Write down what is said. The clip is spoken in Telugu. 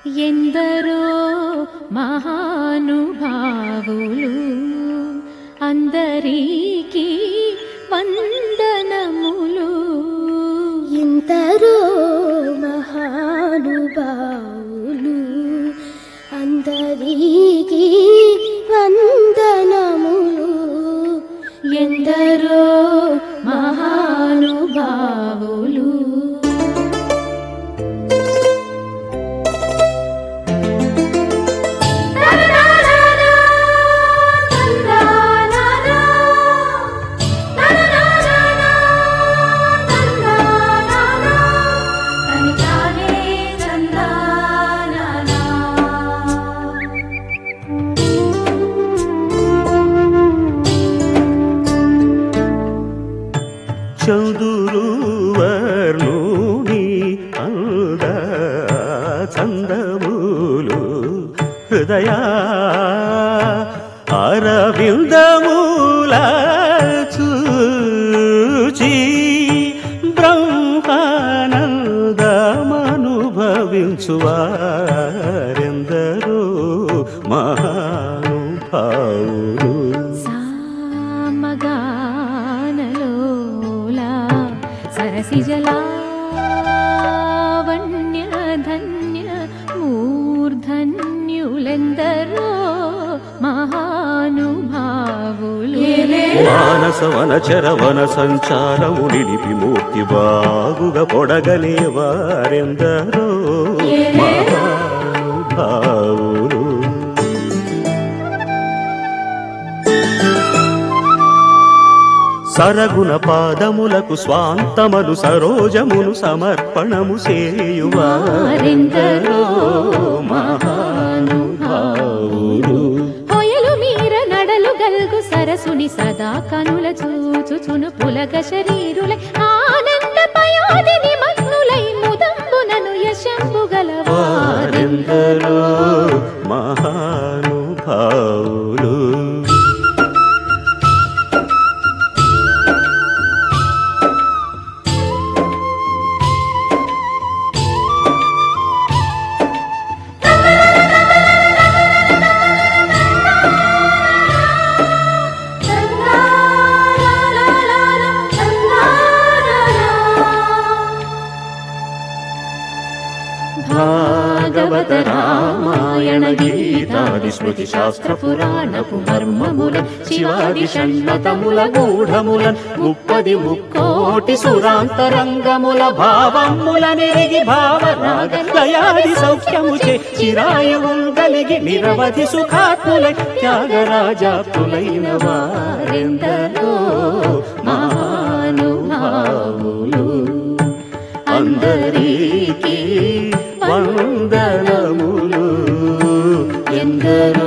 ఎందరో మహానుభావులు అందరికీ వందనములు ఎందరో మహానుభావులు అందరికీ వందనములు ఎందరో మహానుభావులు చందురు వర్ణుని అంద చందములు హృదయ అరవిందమూల చూచి బ్రహ్మానందమనుభవించువారెందరో మహానుభావులు సామగానలోలా సరసిజలావణ్య ధన్య మూర్ధన్యులెందరో మహానుభావులు మానస వనచరవన సంచారము నిలిపి మూర్తి బాగుగా పొడగలే వారెందరో మహానుభావులు సరగుణ పాదములకు స్వాంతమను సరోజమును సమర్పణము చేయువారెందరో మహానుభావులు హొయలు మీర నడలు గల్గు సరసుని సదా కనుల చూచుచును పులగ శరీరులై ఆనంద పయోధిని మగ్నులై ముదంబునను యశంబు గలవారెందరో వారెందరో మహానుభావులు భాగవత రామాయణ గీతాది స్మృతి శాస్త్ర పురాణపు మర్మముల శివాది షణ్మతముల గూఢముల ముప్పది ముక్కోటి సురాంతరంగముల భావముల నెరిగి భావరాగ లయాది సౌఖ్యముచే చిరాయువుల్ గలిగి నిరవధి సుఖాత్ములై త్యాగరాజాత్ములైన వారెందరో మహానుభావులు అందరికీ వందనములు ఎందరో